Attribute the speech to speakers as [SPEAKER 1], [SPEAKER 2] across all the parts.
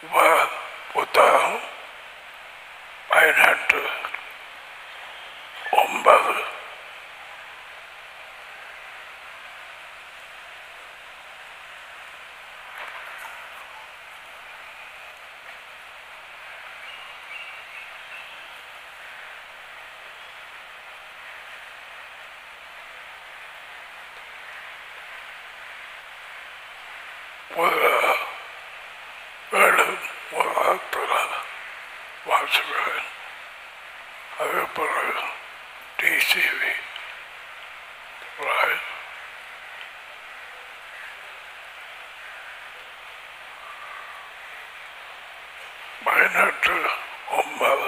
[SPEAKER 1] வ- புத்தகம் பதினெட்டு ஒன்பது முதல்ல ஏழு முதலத்தில் வாசிக்கிறேன் அதே பிறகு டிசிவி right? பதினெட்டு ஒன்பது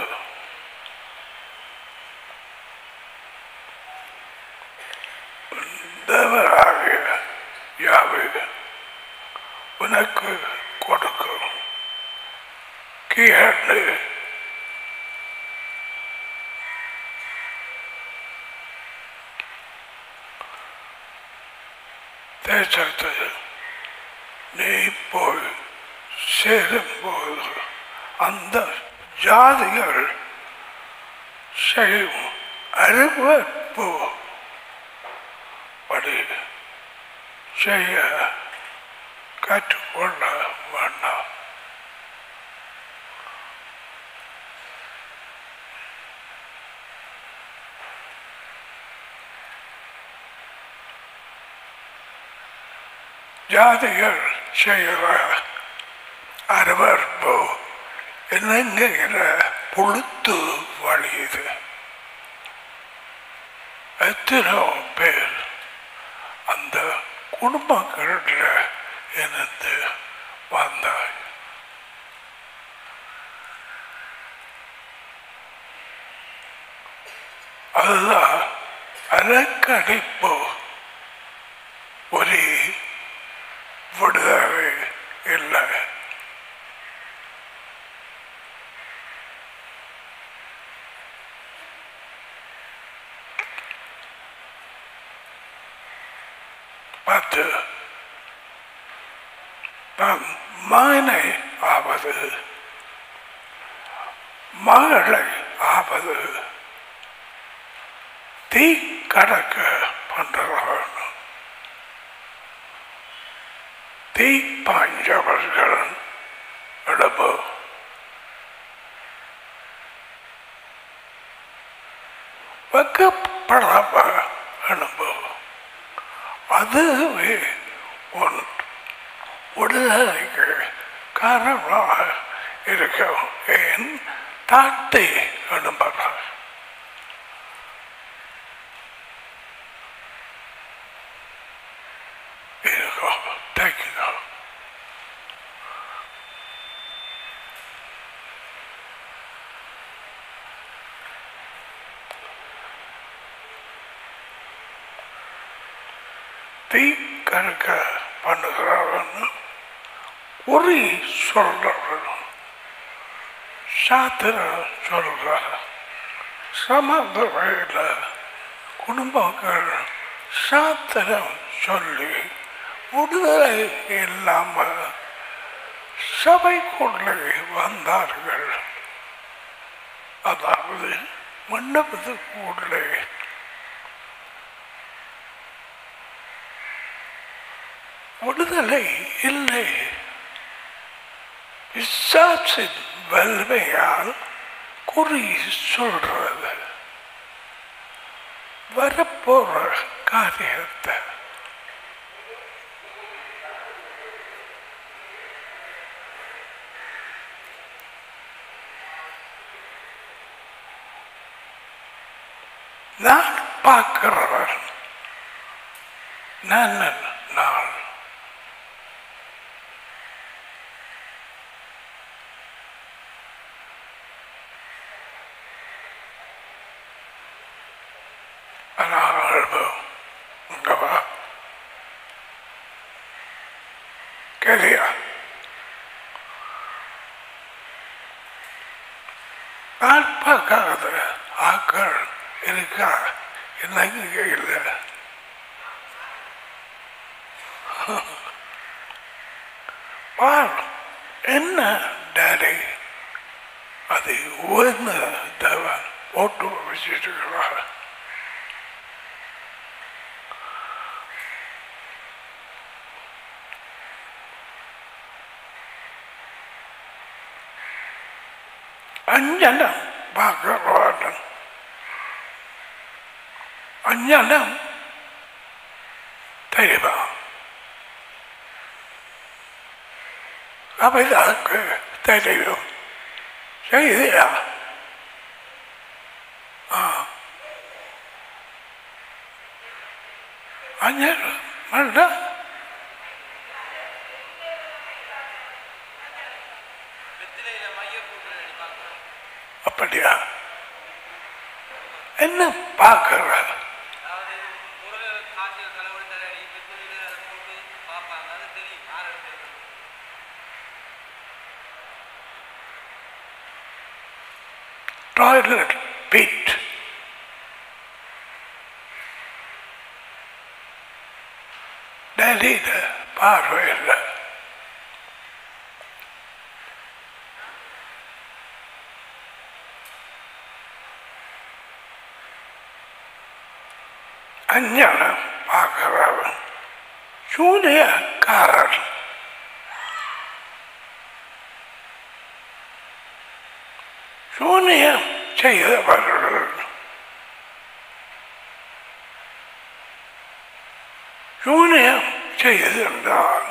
[SPEAKER 1] தேவராகிய யாவே உனக்கு கொடுக்கும் கீழே தேசத்தில் நீ போய் சேரும்போது அந்த ஜாதிகள் செய்யும் அறிவிப்பு படி செய்ய கற்றுக்கொள்ள வேண்டாம் ஜாதிகள் செய்கிற அருவறுப்பு என்னங்கிற புழுத்து வழியுது எத்தனையோ பேர் அந்த குடும்பங்களில் இருந்து வந்தாய் அதுதான் அலக்கடிப்பு ஒரு விடுதலை இல்லை பார்த்து நான் மகனை ஆவது மகளை ஆவது தீ கடக்க பண்றவன் தீ பாஞ்சவர்கள் இடம்பு வெக்கப்படாம எழும்பு அதுவே உன் விடுதலைக்கு காரணமாக இருக்கும் ஏன் தாட்டி எழும்புகிறார் இருக்கும் தேய்க்கணும் தீ கணக்க பண்ணுகிறான்னு உரி சொல்றவன் சாத்திர சொல்ற சமந்த வகையில் குடும்பங்கள் சாத்திரம் சொல்லி விடுதலை இல்லாமல் சபைக்குள்ளே வந்தார்கள் அதாவது மண்டபத்துக்குள்ளே விடுதலை இல்லை பிசாசின் வலிமையால் குறி சொல்றது வரப்போற காரியத்தை நான் பார்க்கிறவன் நான் நான் அனுபவம் இங்க வா கேளியா நான் பார்க்காத ஆக்கள் இருக்கா என்னங்க இல்லை பார் என்ன டேடி அது உயர்ந்த தேவன் போட்டு வச்சுட்டு இருக்கிறார் அஞ்சனம் பார்க்கிறோம் அஞ்சனம் தெரியுமா அவைதாக்கு தெரியும் செய்தியா ஆ அஞ்சனம் மல்ல
[SPEAKER 2] வெத்திலையில மைய போட்டு அடி பார்க்கணும்
[SPEAKER 1] அப்படியா என்ன பார்க்கிற
[SPEAKER 2] அதாவது முருகர் காய்ச்சல் தலைவலி தலையடி வெத்திலையில அதை போட்டு பார்ப்பாங்க அது தெரியும் யார் எடுத்து
[SPEAKER 1] டாய்லெட் பீட் டெல்லியில் பார்வையில் அஞ்ஞானம் பார்க்கிறவன் சூனியக்காரன் சூனியம் செய்தவர்கள் சூனியம் செய்திருந்தால்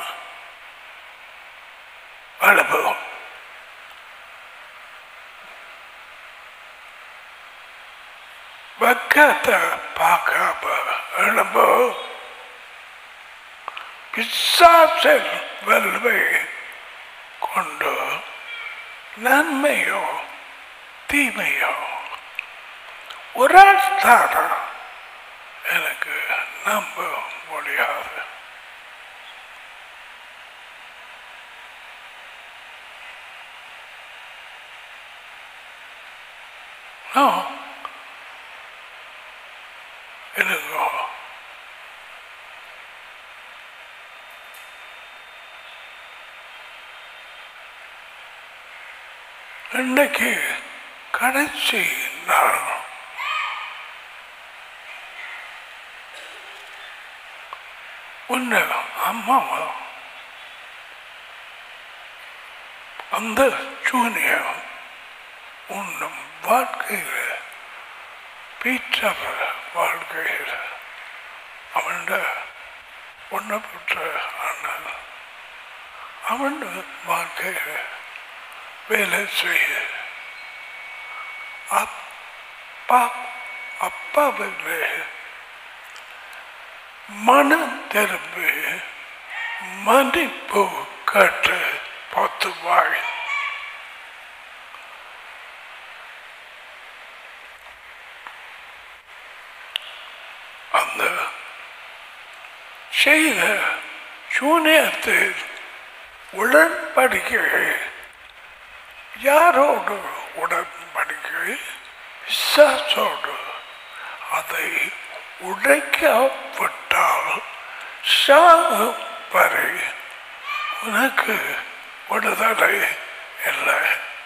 [SPEAKER 1] அனுபவம் வெக்கத்தை பார்க்காம அனுபவம் பிசாசின் வல்வை கொண்டு நன்மையோ தீமையோ ஒரு தானம் எனக்கு நம்ப முடியாது No. இல்லைங்கோ இன்னைக்கு கடைசி நாள் உன்னை அம்மாவா அந்த சூனியம் உன்னும் வாழ்க்கையில் பீச்சர் வாழ்க்கையில் அவன் ஒன்றை பெற்ற அண்ணன் அவன் வாழ்க்கையில் வேலை செய்ய அப்பா அப்பாவிலே மனம் திரும்பி மன்னிப்பு கேட்டு பத்து வாய் அந்த செய்த சூனியத்தில் உடன்படிக்கை யாரோடு உடன்படிக்கை விசாசோடு அதை உடைக்கப்பட்டால் சாகும் வரை உனக்கு விடுதலை இல்லை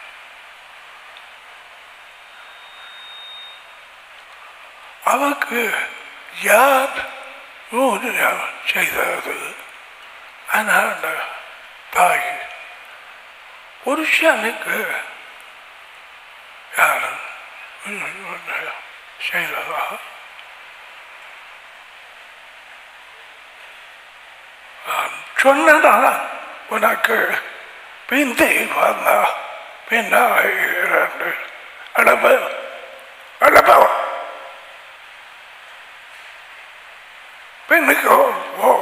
[SPEAKER 1] அவக்கு யார் ஊழியம் செய்தது அனாண்ட தாய் புருஷனுக்கு யார் ஊழியம் செய்ததா நான் சொன்னதா உனக்கு பிந்தி வந்தா பின்னாக இரண்டு அடப்ப அடப்ப பெண்ணுக்கு ஓ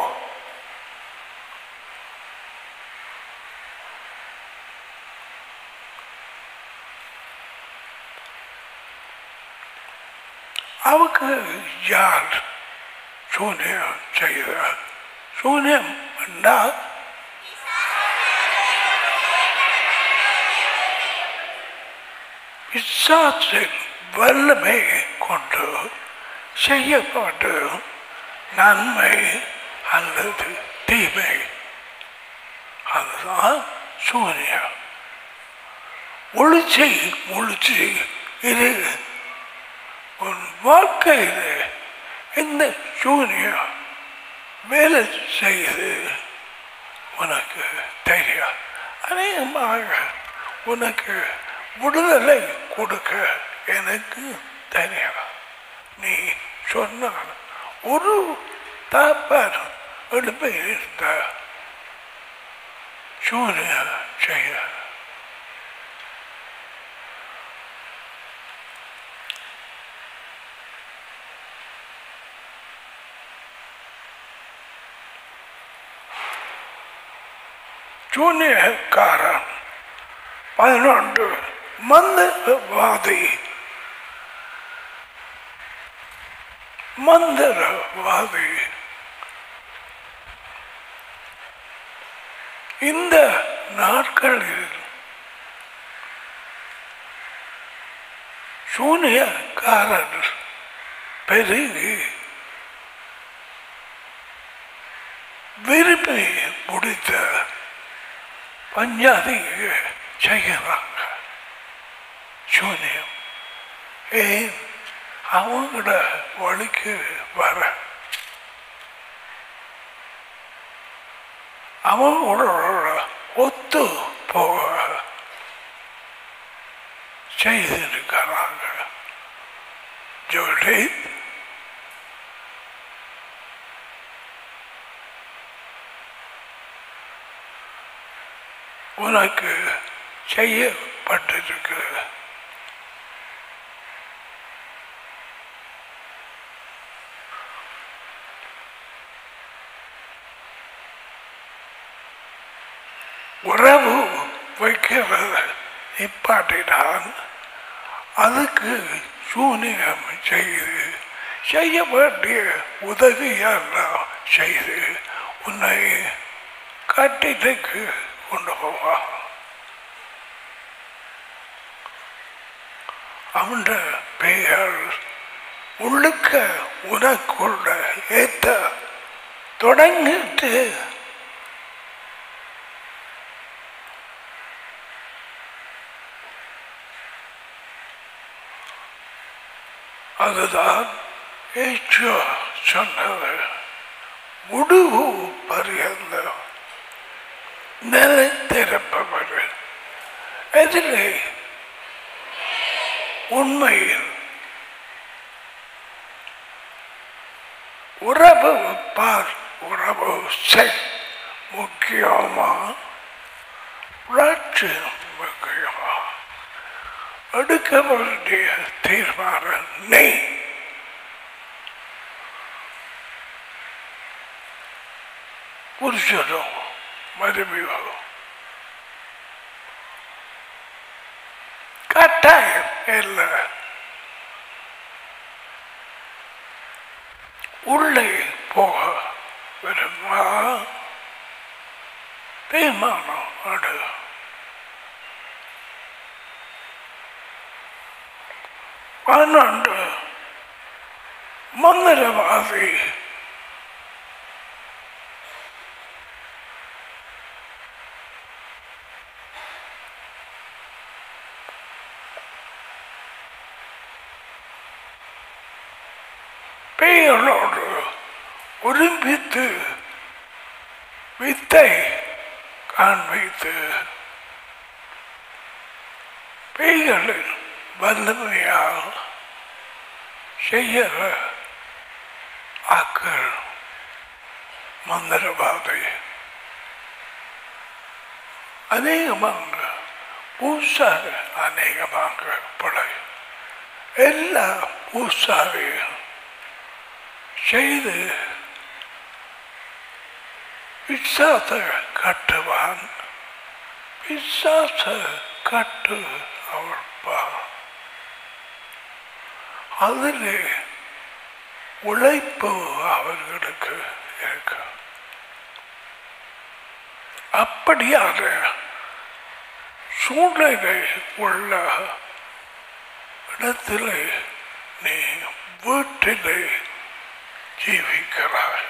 [SPEAKER 1] அவக்கு யார் சூன்யம் செய்த சூன்யம் என்றால் பிசாசின் வல்லமை கொண்டு செய்யப்பட்டு நன்மை அல்லது தீமை அதுதான் சூன்யம் ஒளிச்சி ஒளிச்சு இது உன் வாழ்க்கையில் இந்த சூனியம் வேலை செய்து உனக்கு தெரியும் அநேகமாக உனக்கு விடுதலை கொடுக்க எனக்கு தெரியும் நீ சொன்னால் ஒரு தாப்பார் எடுப்பை இருந்த சூரிய செய்ய சூனியக்காரன் பதினொன்று மந்திரவாதி மந்திரவாதி இந்த நாட்களில் சூனியக்காரன் பெருகி விரும்பி முடித்த பஞ்சாதிக்கு செய்கிறாங்க சூனியம் ஏன் அவங்களோட வழிக்கு வர அவங்களோட ஒத்து போக செய்திருக்கிறாங்க ஜோடி உனக்கு செய்யப்பட்டிருக்கு உறவு வைக்கிறத நிப்பாட்டினான் அதுக்கு சூனியம் செய்து செய்ய வேண்டிய உதவியெல்லாம் செய்து உன்னை கட்டிலுக்கு கொண்டு போவான் அவன் பெயர் உள்ளுக்க உனக்குள்ள ஏத்த தொடங்கிட்டு அதுதான் ஏச்சோ சொன்னது முடிவு பரியந்த நிலைத்திருப்பவர் எதிலே உண்மையில் உறவு பார் உறவு செய் முக்கியமா ராட்சியம் முக்கியமா எடுக்க வேண்டிய தீர்மானம் நீ புருஷனோ மருமையோ கட்டாயம் இல்லை உள்ளே போக விரும்பா தீர்மானம் அடு பன்னெண்டு மந்திரவாதி பெயரோடு ஒருமித்து வித்தை காண்பித்து பெய்களின் வல்லமையால் செய்கிற ஆக்கள் மந்திரவாதி அநேகமாக பூசாரி அநேகமாக படை எல்லா பூசாரியும் செய்து பிசாச கட்டுவான் பிசாச கட்டு அவழ்ப்பான் அதில் உழைப்பு அவர்களுக்கு இருக்கு அப்படியாக சூழ்நிலை உள்ள இடத்திலே நீ வீட்டிலே ஜீவிக்கிறாய்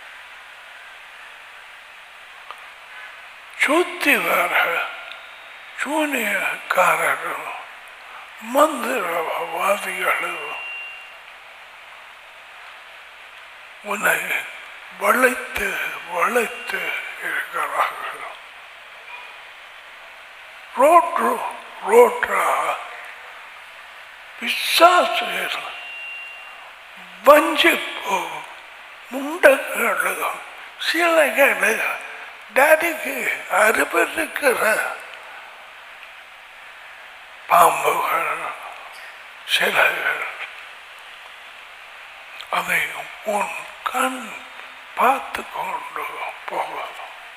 [SPEAKER 1] சுத்தி வர சூனியக்காரரும் மந்திரவாதிகளும் உன்னை வளைத்து வளைத்து இருக்கிறார்கள் ரோட்ரு ரோட்ரா பிசாசுகள் வஞ்சிப்பு முண்டங்கள் சிலைகள் டேடிக்கு அறுபதுக்கிற பாம்புகள் சிலைகள் அதை உன் கண் பார்த்து கொண்டு போகும்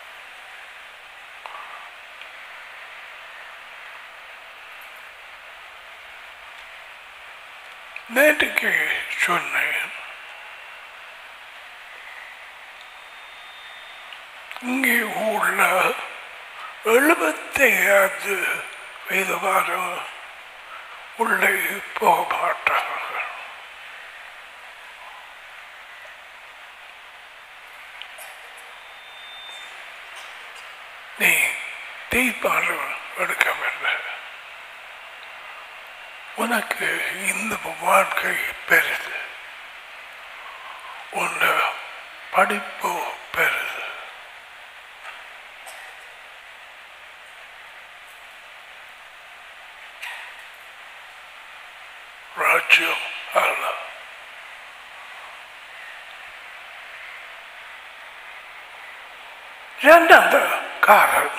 [SPEAKER 1] நேற்றுக்கு சொன்னேன் இங்கே உள்ள எழுபத்தி ஐந்து வயதுவாரம் உள்ளே போக மாட்டார்கள் நீ தீர்மானம் எடுக்கவில்லை உனக்கு இந்த வாழ்க்கை பெருது உன் படிப்பு பெருது ராஜ்யம் அல்ல இரண்டாவது காரணம்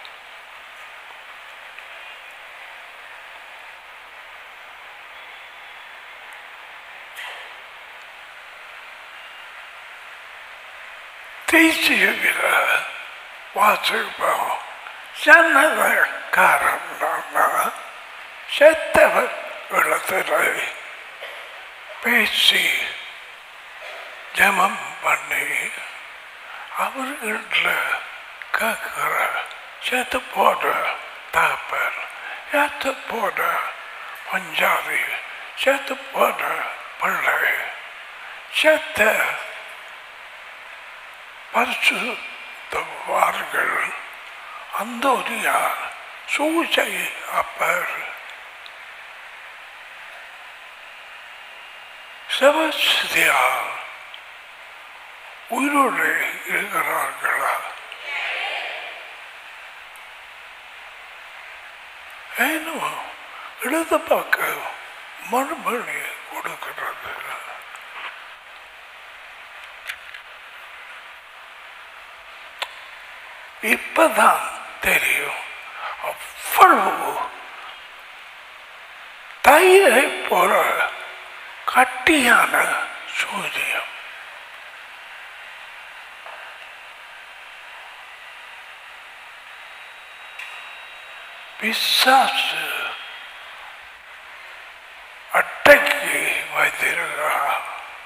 [SPEAKER 1] தேசியவில வாசிப்போம் ஜனதக்காரன் செத்தவர் இடத்துல பேசி ஜெபம் பண்ணி அவர்களில் கேட்கிற செத்து போட தாப்பர் செத்து போட பஞ்சாபி செத்து போட பிள்ளை செத்த பரிசுத்தவார்கள் அந்தோனியார் சூசை அப்பர் செபஸ்தியார் உயிரோடு இருக்கிறார்களா ஏனோ இடது பக்கம் மறுமொழி கொடுக்கிறது இப்பதான் தெரியும் அவ்வளவு தயிரை போற கட்டியான சூரியம் பிசாசு அட்டைக்கு வைத்திருக்கிறார்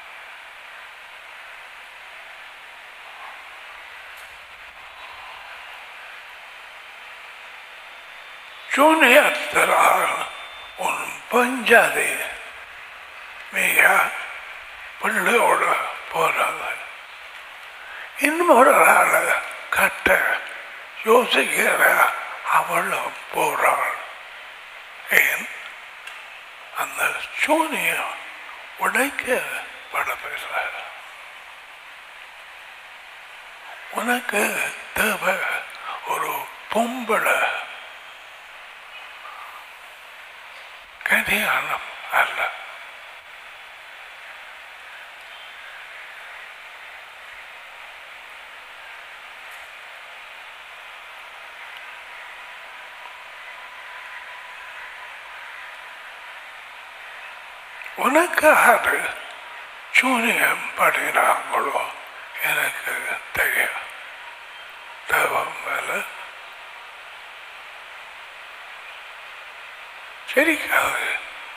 [SPEAKER 1] ஜூனியர்களால் உன் பஞ்சாதி மிக பிள்ளையோட போறாங்க இன்னொரு ஆளை கட்ட யோசிக்கிற அவளும் போறாள் ஏன் அந்த சூனியம் உடைக்கப்படவில்லை உனக்கு தேவை ஒரு பொம்பளை கல்யாணம் அல்ல உனக்கு அது சூனியம் பண்ணினாங்களோ எனக்கு தெரியும் தேவம் மேலே சரிக்காது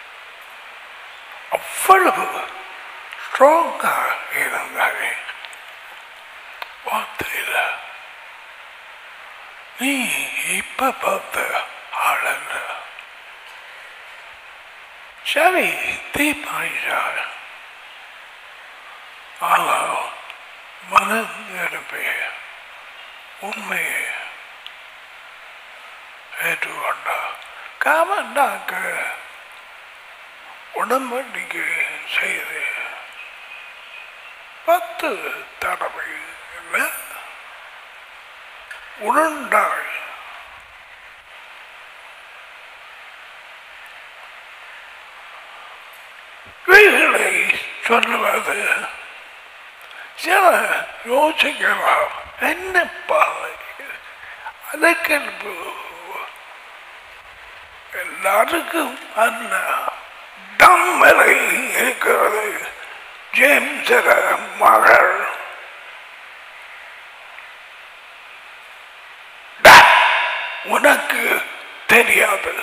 [SPEAKER 1] அவ்வளவு ஸ்ட்ராங்கா இருந்தாங்க வார்த்தையில் நீ இப்ப பார்த்த ஆளல்ல சரி தீர்மானிச்சார் ஆனால் மனம் நிரம்பிய உண்மையை ஏற்றுக்கொண்டா காமண்டாக்கு உடம்படிக்கை செய்து பத்து தடவை இல்லை உருண்டாய் இவைகளை சொல்லுவது சில யோசிக்கலாம் என்னப்பா அதுக்கு எல்லாருக்கும் அல்ல தம்மரை இருக்கிறது ஜேம்ஸர மகள் டா, உனக்கு தெரியாது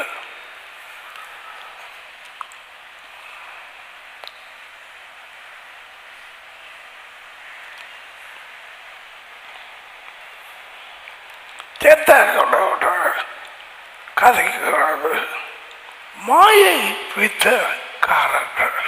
[SPEAKER 1] சேத்தாக்களோட கதைக்கிறது மாயை வித்த காரர்கள்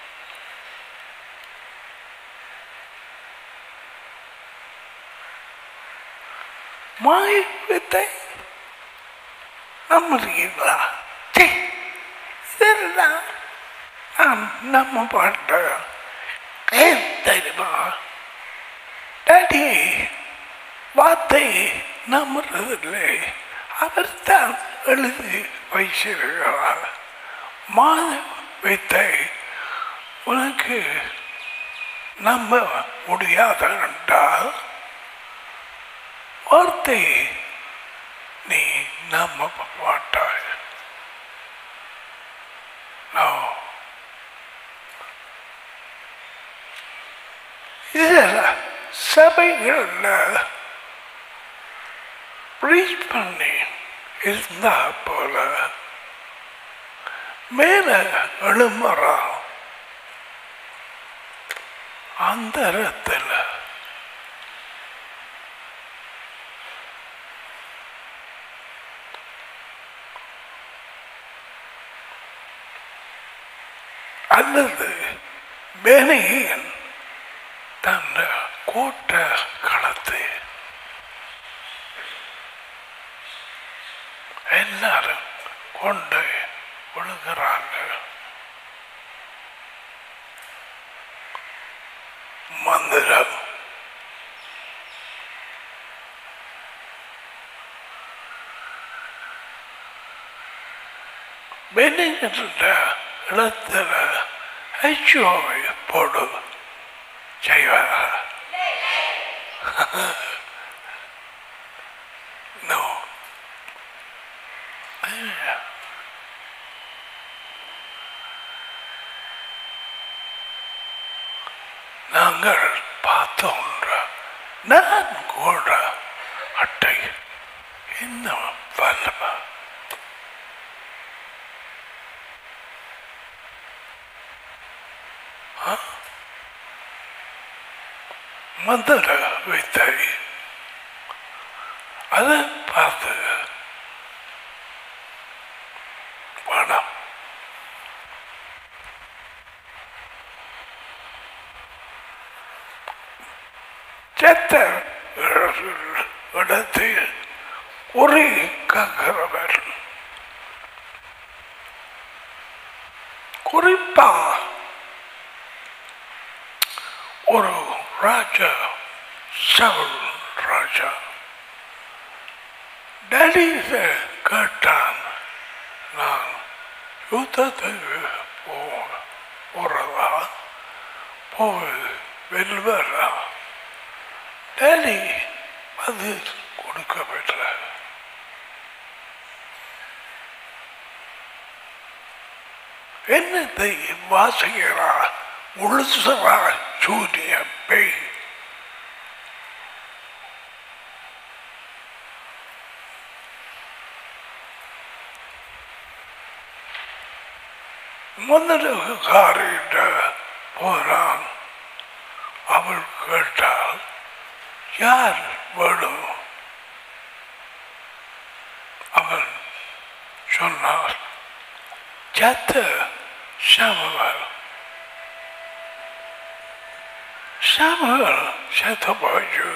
[SPEAKER 1] மாயை வித்தை நம்புறீங்களா சீ, இதெல்லாம் நான் நம்ம பாட்ட ஏன் தெரியுமா டாடி வார்த்தை நம்புறதில்லை அவர் தான் எழுதி வைச்சிருக்கிறார் மாத வித்தை உனக்கு நம்ப முடியாத என்றால் வார்த்தை நீ நம்ப மாட்டாய் No. இதில் சபைகளில் ப்ரீச் பண்ணி இருந்தா போல மேல எழும்புறா அந்தரத்தில் அல்லது மேனையின் தன் கூட்ட களத்தை எல்லாரும் கொண்டு விழுகிறாங்க மந்திரம் வெளியிட்ட இடத்துல ஐயோவை போடு செய்வாங்க No. நாங்கள் பார்த்தோம் நான் கூட அட்டை இன்னும் வல்லமா மந்திர வித்தை அதை பார்த்து பணம் செத்த இடத்தில் உரி கக்கிறவர் குறிப்பா ஒரு ராஜா சவுல் ராஜா டெல்லியில கேட்டான் நான் யுத்தத்துக்கு போ போறதா போய் வெல்வரா டெல்லி அது கொடுக்கப்பட்ட என்னத்தை வாசிக்கிறா உளுசரா சூரிய பெய் முதலுக்காரிட்ட போறான் அவள் கேட்டால் யார் வேணும் அவன் சொன்னார் செத்த சாமுவல் சாமுவல் செத்த போச்சு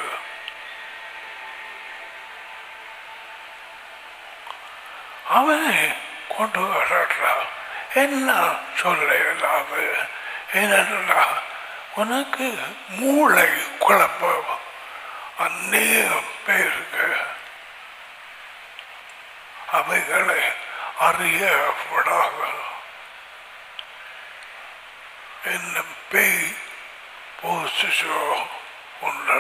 [SPEAKER 1] அவனை கொண்டு வரலாம் என்ன சொல்ல இல்லாது ஏனென்றா உனக்கு மூளை குழப்பம் அநேகம் பேருக்கு அவைகளை அறிய விடாது என்ன பேய் போசிச்சோ உள்ள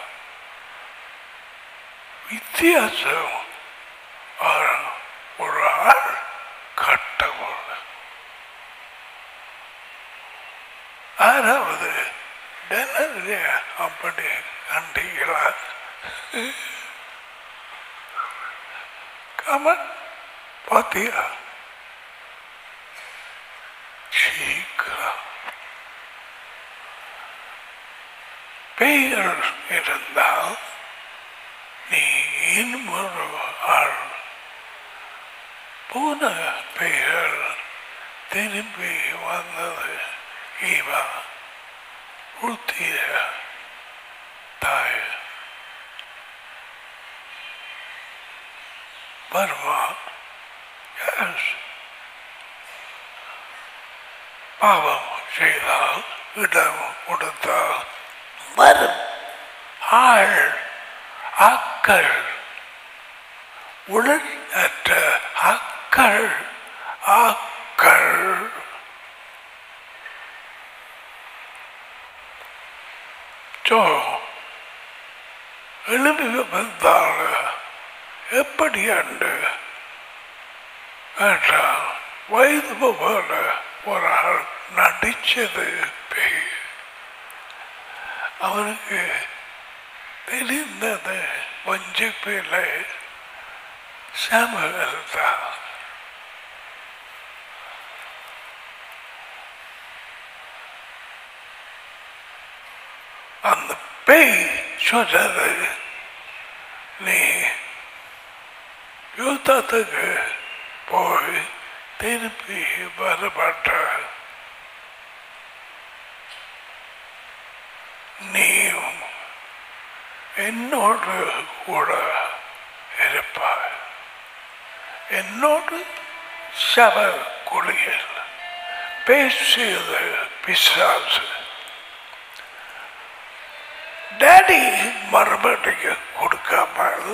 [SPEAKER 1] வித்தியாசம் ஆ- ஒரு ஆள் கட்டவர் ஆறாவது டெனரியா அப்படி கண்டீங்களா கமன் பாத்தியா சீக்கிரம் பெயர் இருந்தால் நீ இன்னொரு ஆள் போன பெயர் திரும்பி வந்தது இவா உத்திய தாய் வருமா எஸ் பாவம் செய்தால் இடம் கொடுத்தால் வரும் ஆள் ஆக்கள் உடல் அற்ற ஆக்கள் ஆக்கள் சோ எழுதி வந்தால் எப்படி அண்டு என்றால் வயது போல ஒரு ஆள் நடிச்சது பேய் அவனுக்கு தெரிந்தது வஞ்சிப்பில்லை சாமுவேல் தான் அந்த பேய் சொன்னது நீ யுத்தத்துக்கு போய் திருப்பி வரப்பட்ட நீயும் என்னோடு கூட இருப்பாய் என்னோடு சப குளியல் பேசியது பிசாசு டேடி மறுபடியும் கொடுக்காமல்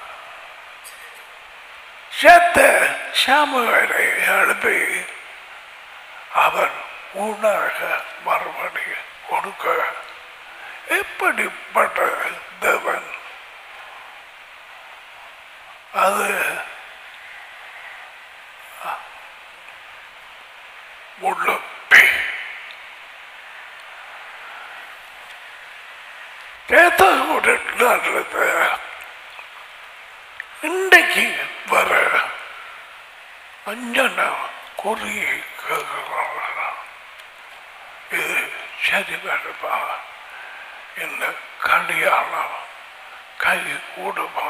[SPEAKER 1] செத்த சாமுவேலை அனுப்பி அவன் ஊனாக மறுபடியும் கொடுக்க எப்படிப்பட்ட தேவன் அது உள்ள பேய் கேத்தகுடன்றது இன்றைக்கு வர அஞ்சனா குறி இது சரி வருமா இந்த கல்யாணம் கை கூடுமா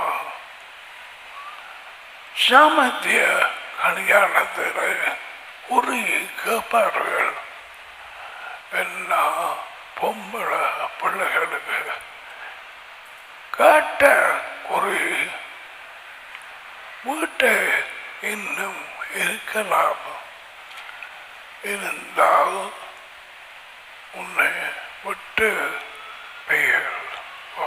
[SPEAKER 1] சாமத்திய கல்யாணத்தில் குறி கேட்பார்கள் எல்லா பொம்பளை பிள்ளைகளுக்கு காட்ட குறி வீட்டை இன்னும் இருக்கலாம் இருந்தால் உன்னை விட்டு பெயர் வா.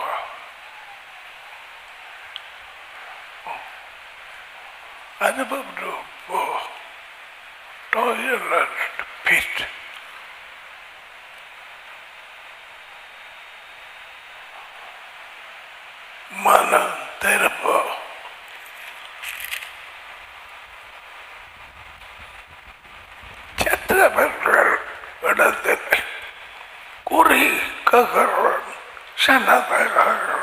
[SPEAKER 1] அனுபவம் போ டாய்லெட் பிட் மனம் திரும்ப சத்திரவர்கள் இடத்தில் குறி ககரன் சனதகரன்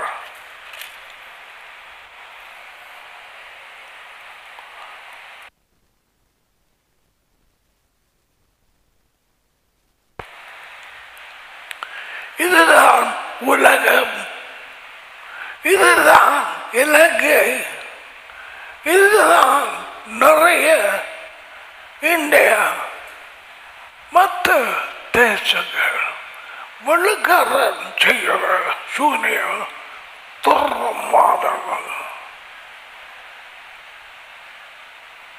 [SPEAKER 1] இதுதான் உலகம் இதுதான் இலங்கை இதுதான் நிறைய இந்தியா மற்ற தேசங்கள் வெள்ளக்காரன் செய்கிற சூனியம் துறமாதங்கள்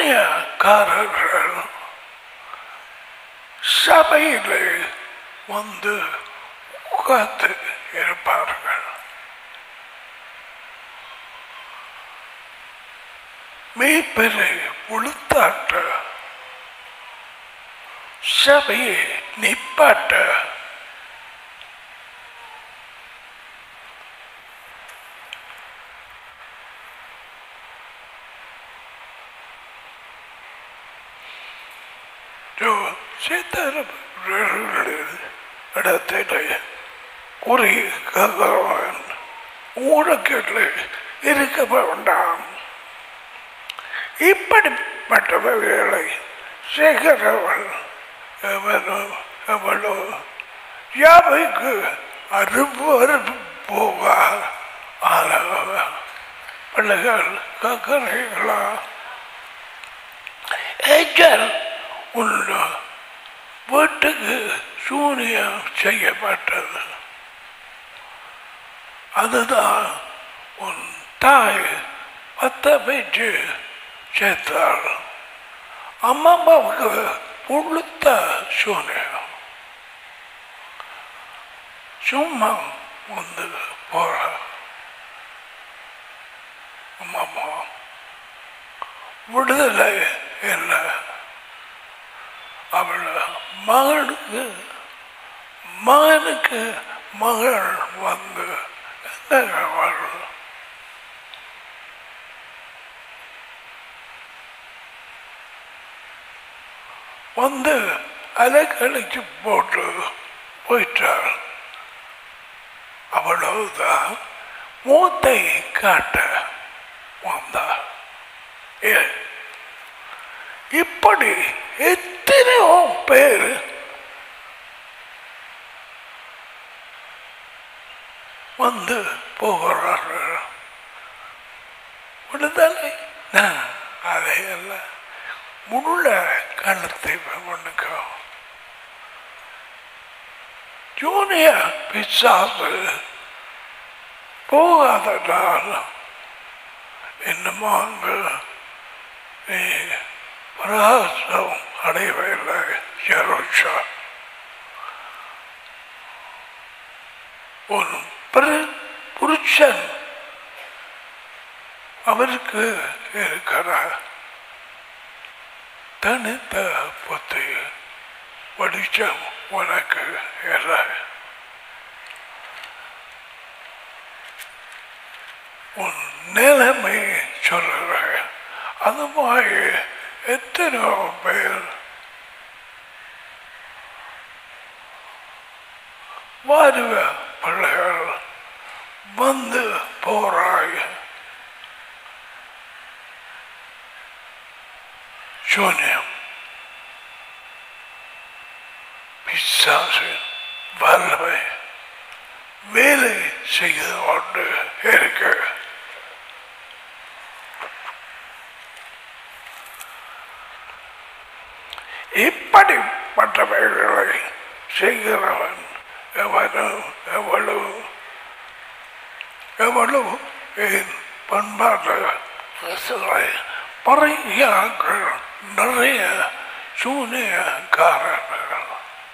[SPEAKER 1] சூனியக்காரர்கள் சபையிலே வந்து உட்கார்ந்து இருப்பார்கள் மெய்ப்பெரை உளுத்தாட்ட சபையை நிப்பாட்ட இடத்திலே குறி கதவன் ஊழக்கிட்டு இருக்க வேண்டாம் இப்படிப்பட்டவர்களை சேகரவன் எவனோ எவளோ யாவைக்கு அறுவர் போவா ஆனவ பிள்ளைகள் கக்கரைகளா ஏஜல் உள்ள வீட்டுக்கு சூனியம் செய்யப்பட்டது அதுதான் உன் தாய் பத்த பேச்சு சேர்த்தாள் அம்மாவுக்கு புழுத்த சூனியம் சும்மா வந்து போற அம்மா விடுதலை இல்லை அவள் மகனுக்கு மகனுக்கு மகள் வந்து என்ன வரும் வந்து அலைக்கழிச்சு போட்டு போயிட்டாள் அவ்வளவுதான் மூத்தை காட்ட வந்தாள் ஏ இப்படி எத்தனையோ பேர் வந்து போகிறார்கள் விடுதலை நான் அதையெல்லாம் முள்ள கழுத்தை பண்ணுக்கோ ஜூனிய பிசாசு போகாதனால் இன்னும் நீ பிரகாசம் அடையவில்லை யரோஷா ஒரு பிர- புருஷன் அவருக்கு இருக்கிற தனித்த புத்தி வெளிச்சம் உனக்கு இல்லை உன் நிலைமை சொல்லுறேன் அது மாதிரி எத்தனையோ பேர் வருவ பிள்ளைகள் வந்து போறாய் சூன்யம் பிசாசின் வல்லமை வேலை செய்து கொண்டு இருக்கு இப்படிப்பட்டவைகளை செய்கிறவன் எவனோ எவ்வளவு எவ்வளவு என் பண்பாட்டு பறையாக்கள் நிறைய சூனியக்காரர்கள்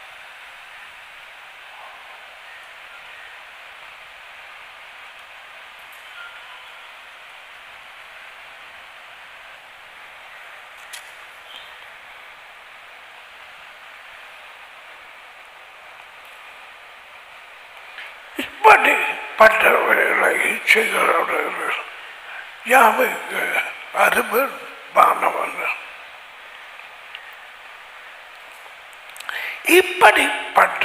[SPEAKER 1] இப்படி பட்டவர்களை செய்கிறவர்கள் யாவைக்கு அருவர் மாணவன் இப்படிப்பட்ட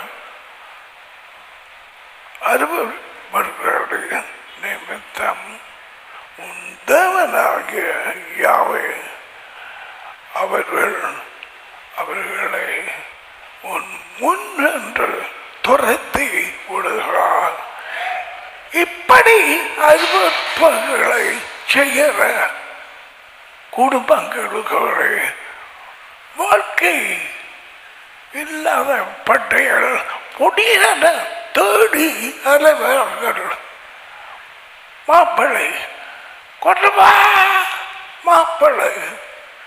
[SPEAKER 1] அருவர்களுடைய நிமித்தம் உன் தேவனாகிய யாவை அவர்கள் அவர்களை உன் முன் என்று துரத்தி விடுகிறார் இப்படி அருவற்பங்களை செய்கிற குடும்பங்களுக்கு வாழ்க்கை இல்லாத பட்டைகள் பொடியான தேடி அலைவர்கள் மாப்பிள்ளை கொண்டு வா மாப்பிள்ளை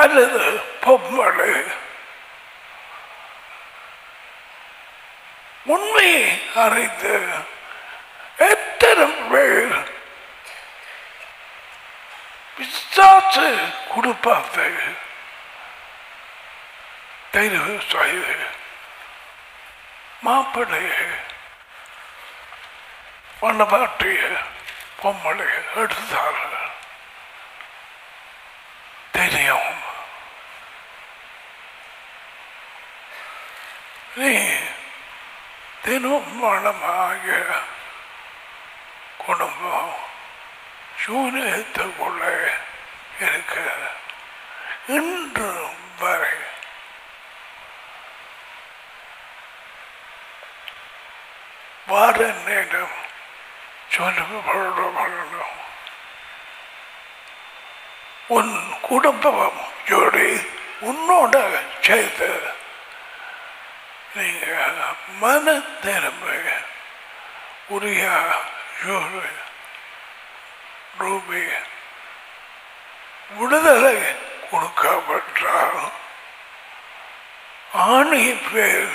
[SPEAKER 1] அல்லது பொம்மலை உண்மையை அறிந்து எத்தனை பேர் பிசாசு கொடுப்பாங்க தெரிவு செய்து மாப்பிள்ளைய மண்ணபாட்டிய பொம்மலை எடுத்தார்கள் தெரியும் நீ தினம் மனமாக குடும்பம் சூரியத்துக்குள்ள இருக்க இன்று வரை வார நேரம் சொல்லப்படணும் உன் குடும்பம் ஜோடி உன்னோட செய்து நீங்க மன திறமை உரிய ஜோடி ரூபி விடுதலை கொடுக்கப்பட்டால் ஆணி பேர்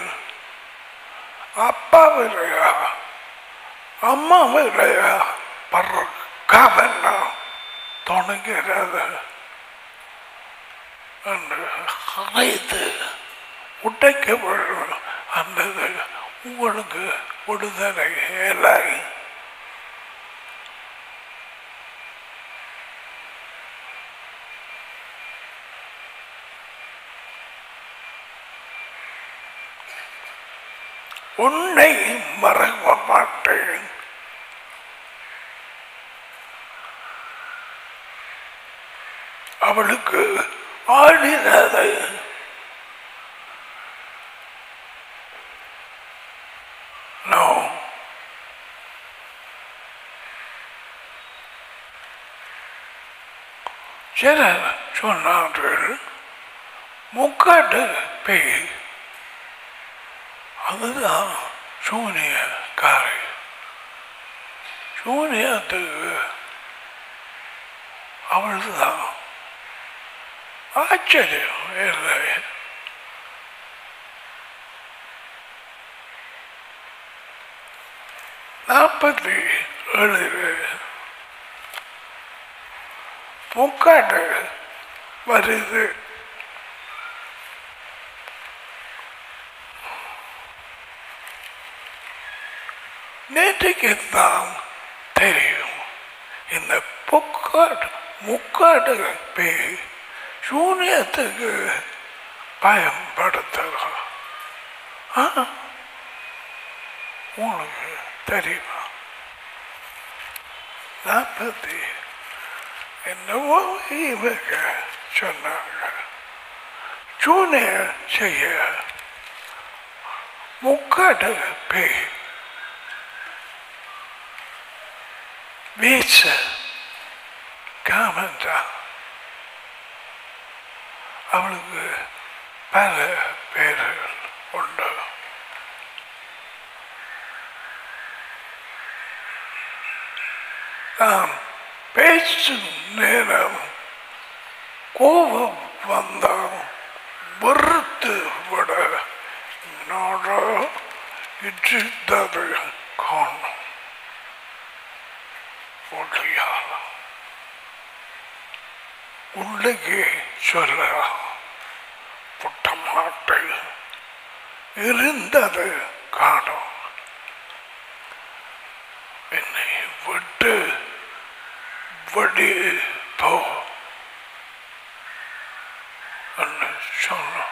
[SPEAKER 1] அப்பாவிலையா அம்மாவிலையா படுற காவல்லாம் தொடங்கிறது என்று அனைத்து உடைக்கப்படும் அந்த உங்களுக்கு விடுதலை இல்லை உன்னை மறக்க மாட்டேன் அவளுக்கு ஆடினது நோ சிலர் சொன்னார்கள் முக்காட்டு பேய் அதுதான் சூனியக்காரி சூனியத்துக்கு அவள்தான் ஆச்சரியம் இல்லை நாற்பத்தி ஏழு முக்காட்டு வருது நேற்றுக்கு தான் தெரியும் இந்த புக்காடு முக்காடு பேய் சூனியத்துக்கு பயன்படுத்தலாம் ஆ? உங்களுக்கு தெரியுமா நாற்பத்தி என்னவோ இவங்க சொன்னாங்க சூனியம் செய்ய முக்காடு பேய் வீச்ச காமந்தா அவளுக்கு பல பேர்கள் உண்டு நாம் பேசும் நேரம் கோபம் வந்தால் வெறுத்து விட என்னோட இச்சித்தது காணும் ஒன்றியால் உள்ளே சொல்ல புட்டமாட்டு இருந்தது காணும் என்னை விட்டு வடி போ என்று சொன்னோம்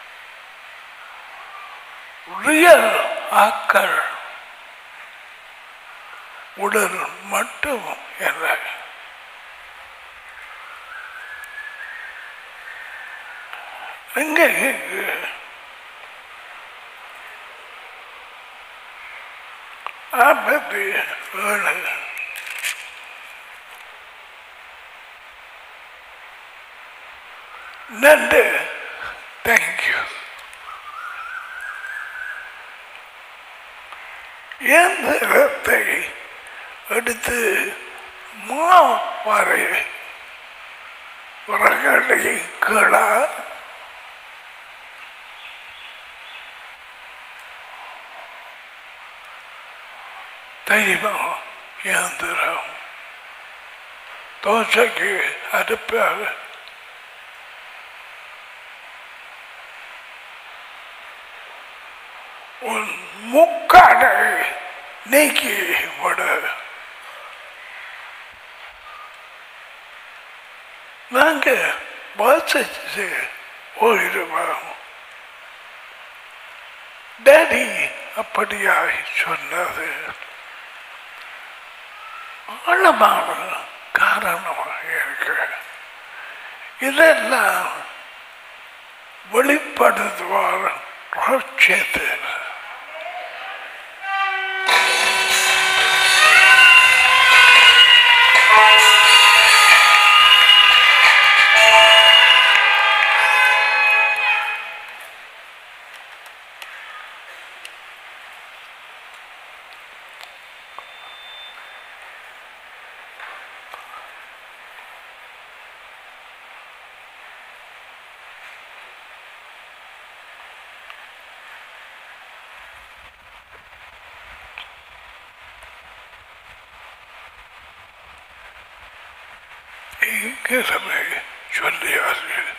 [SPEAKER 1] ரியல் ஆக்கள் உடல் மட்டும் இல்லை எங்கே ஐம்பத்தி ஏழு நன்று தேங்க்யூ இயந்திரத்தை எடுத்து மாவரை உரங்களை கீழா தெய்வம் இயந்திரம் தோசைக்கு அடுப்பாக உன் முக்காடை நீக்கி விடு நாங்க வாசிச்சு போயிடுவோம் டேடி அப்படியாய் சொன்னது ஆழமான காரணமாக இருக்கு இதெல்லாம் வெளிப்படுத்துவார் ராட்சியத்தில் இங்கிருமே சொல்லியார்கள்